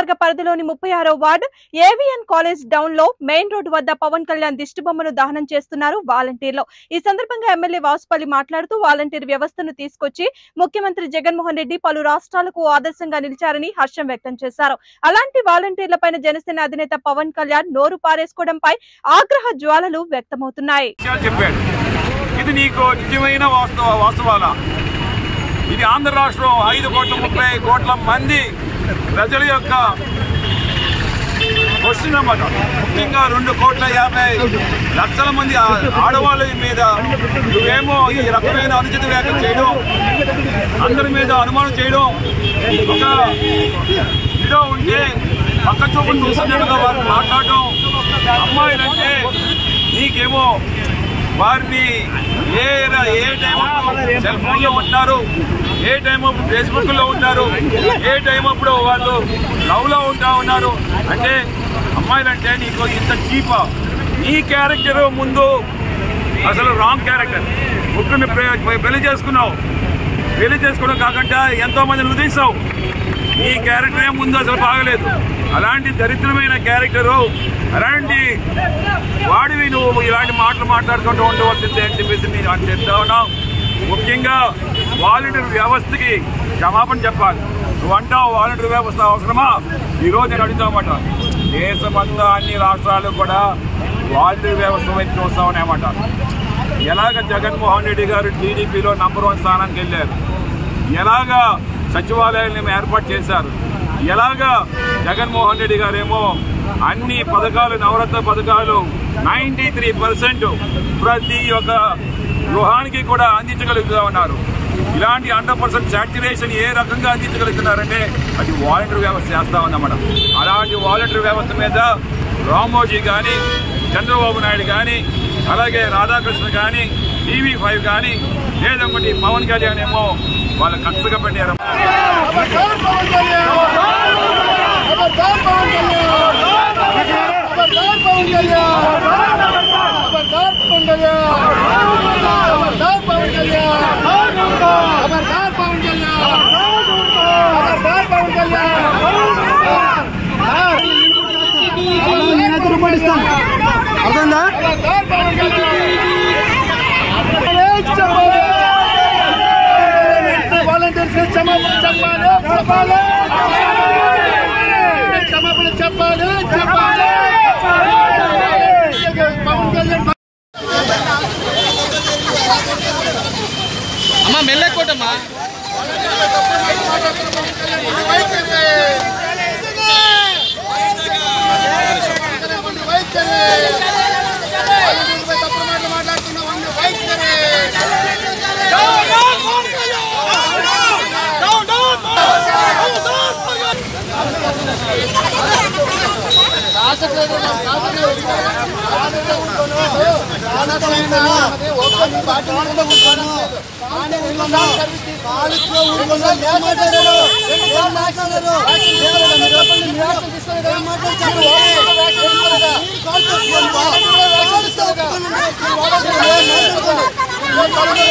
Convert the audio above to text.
నియోజకవర్గ పరిధిలోని ముప్పై ఆరో వార్డు ఏవిఎన్ కాలేజ్ డౌన్ లో మెయిన్ రోడ్డు వద్ద పవన్ కళ్యాణ్ దిష్టిబొమ్మను దహనం చేస్తున్నారు వాలంటీర్లు ఈ సందర్భంగా ఎమ్మెల్యే వాసుపల్లి మాట్లాడుతూ వాలంటీర్ వ్యవస్థను తీసుకొచ్చి ముఖ్యమంత్రి జగన్మోహన్ రెడ్డి పలు రాష్ట్రాలకు ఆదర్శంగా నిలిచారని హర్షం వ్యక్తం చేశారు అలాంటి వాలంటీర్లపైన జనసేన అధినేత పవన్ కళ్యాణ్ నోరు పారేసుకోవడంపై ఆగ్రహ జ్వాలలు వ్యక్తమవుతున్నాయి విషయాలు చెప్పాడు ఇది నీకు నిజమైన వాస్తవ వాస్తవాల ఇది ఆంధ్ర రాష్ట్రం ఐదు కోట్ల ముప్పై కోట్ల మంది ప్రజల యొక్క క్వశ్చన్ అన్నమాట ముఖ్యంగా రెండు కోట్ల యాభై లక్షల మంది ఆ- ఆడవాళ్ళ మీద నువ్వేమో ఈ రకమైన అనుచిత వ్యాఖ్యలు చేయడం అందరి మీద అనుమానం చేయడం ఒక ఇదో ఉంటే పక్క చూపులు చూస్తున్నట్టుగా వారు మాట్లాడడం అమ్మాయిలంటే నీకేమో వారిని ఏ ర- ఏ టైం సెల్ ఫోన్లో ఉంటారు ఏ టైం అప్పుడు ఫేస్బుక్లో ఉంటారు ఏ టైం అప్పుడు వాళ్ళు లవ్లో ఉంటా ఉన్నారు అంటే అమ్మాయిలంటే నీకు ఇంత చీపా నీ క్యారెక్టర్ ముందు అసలు రాంగ్ క్యారెక్టర్ ముగ్గురిని ప్రే- పెళ్లి చేసుకున్నావు పెళ్లి చేసుకోవడం కాకుండా ఎంతో మందిని ఉదయిస్తావు ఈ క్యారెక్టరే ముందు అసలు బాగలేదు అలాంటి దరిద్రమైన క్యారెక్టరు అలాంటి వాడివి నువ్వు ఇలాంటి మాటలు మాట్లాడుకుంటూ ఉండవలసిందే అని చెప్పేసి నేను అని చెప్తా ఉన్నావు ముఖ్యంగా వాలంటీర్ వ్యవస్థకి క్షమాపణ చెప్పాలి నువ్వు అంటావు వాలంటీర్ వ్యవస్థ అవసరమా ఈరోజు నేను అడుగుతామట దేశమంతా అన్ని రాష్ట్రాలు కూడా వాలంటీర్ వ్యవస్థ వైపు చూస్తా ఉన్నాయన్నమాట ఎలాగ జగన్మోహన్ రెడ్డి గారు టీడీపీలో నంబర్ వన్ స్థానానికి వెళ్ళారు ఎలాగా సచివాలయాలను ఏర్పాటు చేశారు ఎలాగా జగన్మోహన్ రెడ్డి గారేమో అన్ని పథకాలు నవరత్న పథకాలు నైంటీ త్రీ పర్సెంట్ ప్రతి ఒక్క గృహానికి కూడా అందించగలుగుతా ఉన్నారు ఇలాంటి హండ్రెడ్ పర్సెంట్ సాచురేషన్ ఏ రకంగా అందించగలుగుతున్నారంటే అది వాలంటీర్ వ్యవస్థ చేస్తా ఉందన్నమాట అలాంటి వాలంటీర్ వ్యవస్థ మీద రామోజీ కానీ చంద్రబాబు నాయుడు కానీ అలాగే రాధాకృష్ణ కానీ టీవీ ఫైవ్ కానీ లేదొకటి పవన్ కళ్యాణ్ ఏమో వాళ్ళు కచ్చగా పెట్టారు खबरदार पवन कल्याण खबरदार पवन कल्याण खबरदार पवन कल्याण खबरदार पवन कल्याण खबरदार पवन कल्याण खबरदार पवन कल्याण खबरदार पवन कल्याण అర్థందా खबरदार पवन कल्याण వాలంటీర్స్ క్షమాపణ చెప్పాలి చెప్పాలి క్షమాపణ చెప్పాలి చెప్పాలి పవన్ కళ్యాణ్ అమ్మా మెల్లెక్కోటమ్మా తప్పుడు మాటలు మాట్లాడుతున్నాం వైఖరి మాట్లాడారు